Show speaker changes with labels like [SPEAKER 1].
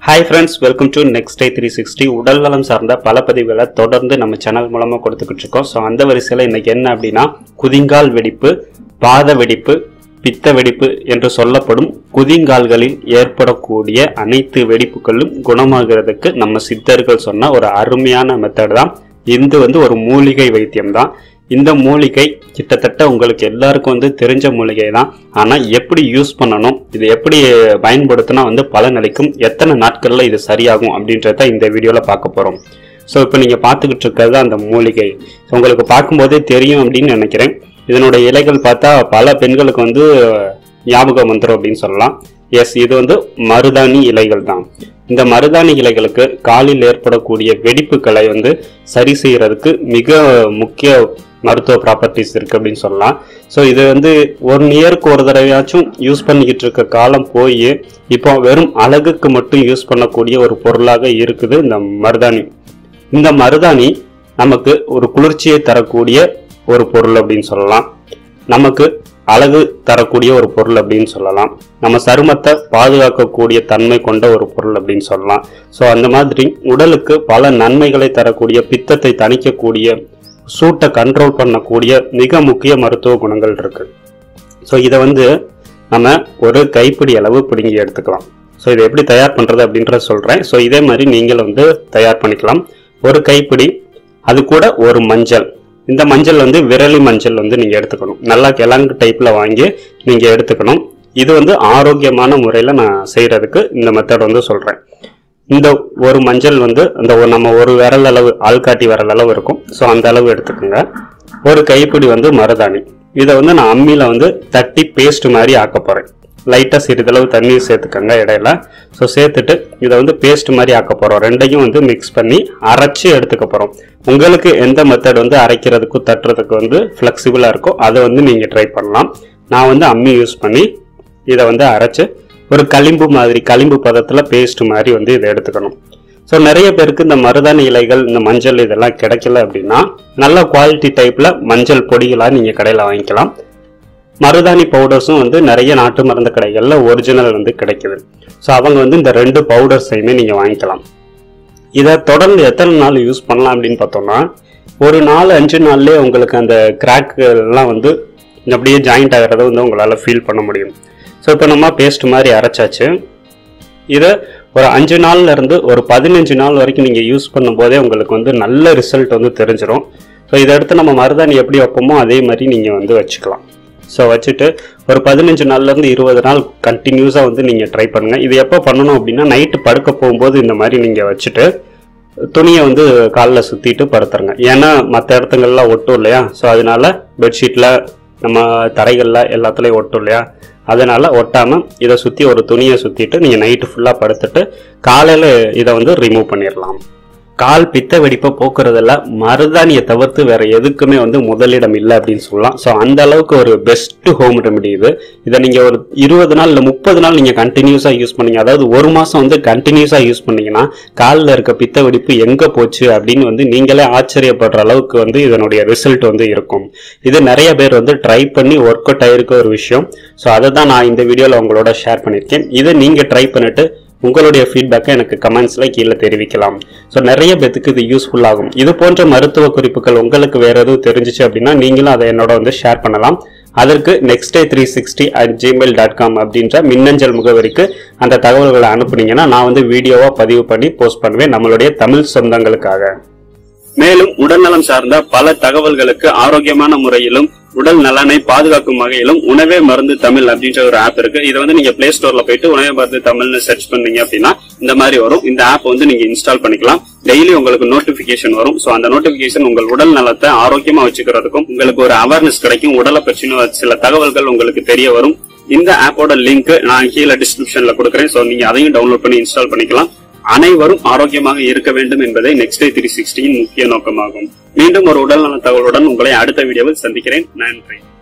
[SPEAKER 1] hi friends welcome to next day three sixty உடல் நலம் சார்ந்த பல பதிவுகளை தொடர்ந்து நம்ம சேனல் மூலமாக கொடுத்துக்கிட்டு இருக்கோம் ஸோ அந்த வரிசையில் இன்னைக்கு என்ன அப்படின்னா குதிங்கால் வெடிப்பு பாத வெடிப்பு பித்த வெடிப்பு என்று சொல்லப்படும் குதிங்கால்களில் ஏற்படக்கூடிய அனைத்து வெடிப்புகளும் குணமாகிறதுக்கு நம்ம சித்தர்கள் சொன்ன ஒரு அருமையான மெத்தட் தான் இது வந்து ஒரு மூலிகை வைத்தியம் தான் இந்த மூலிகை கிட்டத்தட்ட உங்களுக்கு எல்லாருக்கும் வந்து தெரிஞ்ச மூலிகை தான் ஆனால் எப்படி யூஸ் பண்ணணும் இது எப்படி பயன்படுத்தினா வந்து பலன் அளிக்கும் எத்தனை நாட்களில் இது சரியாகும் அப்படின்றத இந்த வீடியோவில் பார்க்க போகிறோம் ஸோ இப்போ நீங்கள் பார்த்துக்கிட்டு இருக்கிறது அந்த மூலிகை உங்களுக்கு பார்க்கும்போதே தெரியும் அப்படின்னு நினைக்கிறேன் இதனோட இலைகள் பார்த்தா பல பெண்களுக்கு வந்து ஞாபகம் வந்துடும் அப்படின்னு சொல்லலாம் எஸ் இது வந்து மருதாணி இலைகள் தான் இந்த மருதாணி இலைகளுக்கு காலில் ஏற்படக்கூடிய வெடிப்புகளை வந்து சரி செய்யறதுக்கு மிக முக்கிய மருத்துவ ப்ராப்பர்ட்டிஸ் இருக்கு அப்படின்னு சொல்லலாம் ஸோ இது வந்து ஒன் இயருக்கு ஒரு தடவையாச்சும் யூஸ் பண்ணிக்கிட்டு இருக்க காலம் போய் இப்போ வெறும் அழகுக்கு மட்டும் யூஸ் பண்ணக்கூடிய ஒரு பொருளாக இருக்குது இந்த மருதாணி இந்த மருதாணி நமக்கு ஒரு குளிர்ச்சியை தரக்கூடிய ஒரு பொருள் அப்படின்னு சொல்லலாம் நமக்கு அழகு தரக்கூடிய ஒரு பொருள் அப்படின்னு சொல்லலாம் நம்ம சருமத்தை பாதுகாக்கக்கூடிய தன்மை கொண்ட ஒரு பொருள் அப்படின்னு சொல்லலாம் ஸோ அந்த மாதிரி உடலுக்கு பல நன்மைகளை தரக்கூடிய பித்தத்தை தணிக்கக்கூடிய சூட்டை கண்ட்ரோல் பண்ணக்கூடிய மிக முக்கிய மருத்துவ குணங்கள் இருக்கு ஸோ இதை வந்து நம்ம ஒரு கைப்பிடி அளவு பிடுங்கி எடுத்துக்கலாம் ஸோ இதை எப்படி தயார் பண்ணுறது அப்படின்றத சொல்கிறேன் ஸோ இதே மாதிரி நீங்கள் வந்து தயார் பண்ணிக்கலாம் ஒரு கைப்பிடி அது கூட ஒரு மஞ்சள் இந்த மஞ்சள் வந்து விரலி மஞ்சள் வந்து நீங்கள் எடுத்துக்கணும் நல்லா கிழங்கு டைப்பில் வாங்கி நீங்கள் எடுத்துக்கணும் இது வந்து ஆரோக்கியமான முறையில் நான் செய்கிறதுக்கு இந்த மெத்தட் வந்து சொல்கிறேன் இந்த ஒரு மஞ்சள் வந்து அந்த ஒரு- நம்ம ஒரு விரல் அளவு ஆள்காட்டி விரல் அளவு இருக்கும் ஸோ அந்த அளவு எடுத்துக்கோங்க ஒரு கைப்பிடி வந்து மருதாணி இதை வந்து நான் அம்மியில் வந்து தட்டி பேஸ்ட் மாதிரி ஆக்க போகிறேன் லைட்டாக சிறிதளவு தண்ணி சேர்த்துக்கோங்க இடையில ஸோ சேர்த்துட்டு இதை வந்து பேஸ்ட் மாதிரி ஆக்க போகிறோம் ரெண்டையும் வந்து மிக்ஸ் பண்ணி அரைச்சி எடுத்துக்க போகிறோம் உங்களுக்கு எந்த மெத்தட் வந்து அரைக்கிறதுக்கும் தட்டுறதுக்கு வந்து ஃப்ளெக்சிபிளாக இருக்கோ அதை வந்து நீங்கள் ட்ரை பண்ணலாம் நான் வந்து அம்மி யூஸ் பண்ணி இதை வந்து அரைச்சு ஒரு களிம்பு மாதிரி களிம்பு பதத்தில் பேஸ்ட் மாதிரி வந்து இதை எடுத்துக்கணும் ஸோ நிறைய பேருக்கு இந்த மருதாணி இலைகள் இந்த மஞ்சள் இதெல்லாம் கிடைக்கல அப்படின்னா நல்ல குவாலிட்டி டைப்பில் மஞ்சள் பொடிகளாக நீங்கள் கடையில் வாங்கிக்கலாம் மருதாணி பவுடர்ஸும் வந்து நிறைய நாட்டு மருந்து கடைகளில் ஒரிஜினல் வந்து கிடைக்குது ஸோ அவங்க வந்து இந்த ரெண்டு பவுடர்ஸையுமே நீங்கள் வாங்கிக்கலாம் இதை தொடர்ந்து எத்தனை நாள் யூஸ் பண்ணலாம் அப்படின்னு பார்த்தோம்னா ஒரு நாலு அஞ்சு நாள்லேயே உங்களுக்கு அந்த கிராக் எல்லாம் வந்து அப்படியே ஜாயிண்ட் ஆகிறத வந்து உங்களால் ஃபீல் பண்ண முடியும் ஸோ இப்போ நம்ம பேஸ்ட் மாதிரி அரைச்சாச்சு இதை ஒரு அஞ்சு நாள்ல இருந்து ஒரு பதினஞ்சு நாள் வரைக்கும் நீங்கள் யூஸ் பண்ணும்போதே உங்களுக்கு வந்து நல்ல ரிசல்ட் வந்து தெரிஞ்சிடும் ஸோ இதை எடுத்து நம்ம மருதாணி எப்படி வைப்போமோ அதே மாதிரி நீங்கள் வந்து வச்சுக்கலாம் ஸோ வச்சுட்டு ஒரு பதினஞ்சு நாள்லேருந்து இருபது நாள் கண்டினியூஸாக வந்து நீங்கள் ட்ரை பண்ணுங்கள் இது எப்போ பண்ணணும் அப்படின்னா நைட்டு படுக்க போகும்போது இந்த மாதிரி நீங்கள் வச்சுட்டு துணியை வந்து காலில் சுற்றிட்டு படுத்துருங்க ஏன்னா மற்ற இடத்துங்கள்லாம் ஒட்டும் இல்லையா ஸோ அதனால பெட்ஷீட்டில் நம்ம தரைகளில் எல்லாத்துலேயும் ஒட்டும் இல்லையா அதனால ஒட்டாமல் இதை சுற்றி ஒரு துணியை சுற்றிட்டு நீங்கள் நைட்டு ஃபுல்லாக படுத்துட்டு காலையில் இதை வந்து ரிமூவ் பண்ணிடலாம் கால் பித்த வெடிப்பை போக்குறதுல மருதாணியை தவிர்த்து வேற எதுக்குமே வந்து முதலிடம் இல்லை அப்படின்னு சொல்லலாம் ஸோ அந்த அளவுக்கு ஒரு பெஸ்ட் ஹோம் ரெமெடி இது இதை நீங்க ஒரு இருபது நாள் இல்லை முப்பது நாள் நீங்க கண்டினியூஸா யூஸ் பண்ணீங்க அதாவது ஒரு மாசம் வந்து கண்டினியூஸா யூஸ் பண்ணீங்கன்னா காலில் இருக்க பித்த வெடிப்பு எங்க போச்சு அப்படின்னு வந்து நீங்களே ஆச்சரியப்படுற அளவுக்கு வந்து இதனுடைய ரிசல்ட் வந்து இருக்கும் இது நிறைய பேர் வந்து ட்ரை பண்ணி ஒர்க் அவுட் ஆயிருக்க ஒரு விஷயம் ஸோ அதை தான் நான் இந்த வீடியோவில் உங்களோட ஷேர் பண்ணியிருக்கேன் இதை நீங்க ட்ரை பண்ணிட்டு உங்களுடைய ஃபீட்பேக்கை எனக்கு கமெண்ட்ஸில் கீழே தெரிவிக்கலாம் ஸோ நிறைய பேத்துக்கு இது யூஸ்ஃபுல் ஆகும் இது போன்ற மருத்துவ குறிப்புகள் உங்களுக்கு வேற எதுவும் தெரிஞ்சிச்சு அப்படின்னா நீங்களும் அதை என்னோட வந்து ஷேர் பண்ணலாம் அதற்கு next day three sixty at Gmail dot com அப்படின்ற மின்னஞ்சல் முகவரிக்கு அந்த தகவல்களை அனுப்புனீங்கன்னா நான் வந்து வீடியோவாக பதிவு பண்ணி போஸ்ட் பண்ணுவேன் நம்மளுடைய தமிழ் சொந்தங்களுக்காக மேலும் உடல்நலம் சார்ந்த பல தகவல்களுக்கு ஆரோக்கியமான முறையிலும் உடல் நலனை பாதுகாக்கும் வகையிலும் உணவே மருந்து தமிழ் அப்படின்ற ஒரு ஆப் இருக்கு இதை வந்து நீங்க பிளே ஸ்டோர்ல போயிட்டு உணவே மருந்து தமிழ்னு சர்ச் பண்ணீங்க அப்படின்னா இந்த மாதிரி வரும் இந்த ஆப் வந்து நீங்க இன்ஸ்டால் பண்ணிக்கலாம் டெய்லி உங்களுக்கு நோட்டிபிகேஷன் வரும் சோ அந்த நோட்டிபிகேஷன் உங்கள் உடல் நலத்தை ஆரோக்கியமா வச்சுக்கிறதுக்கும் உங்களுக்கு ஒரு அவேர்னஸ் கிடைக்கும் உடலை பற்றின சில தகவல்கள் உங்களுக்கு தெரிய வரும் இந்த ஆப்போட லிங்க் நான் கீழே டிஸ்கிரிப்ஷன்ல கொடுக்குறேன் சோ நீங்க அதையும் டவுன்லோட் பண்ணி இன்ஸ்டால் பண்ணிக்கலாம் அனைவரும் ஆரோக்கியமாக இருக்க வேண்டும் என்பதே நெக்ஸ்ட் டே த்ரீ சிக்ஸ்டியின் முக்கிய நோக்கமாகும் மீண்டும் ஒரு உடல்நல தகவலுடன் உங்களை அடுத்த வீடியோவில் சந்திக்கிறேன் நன்றி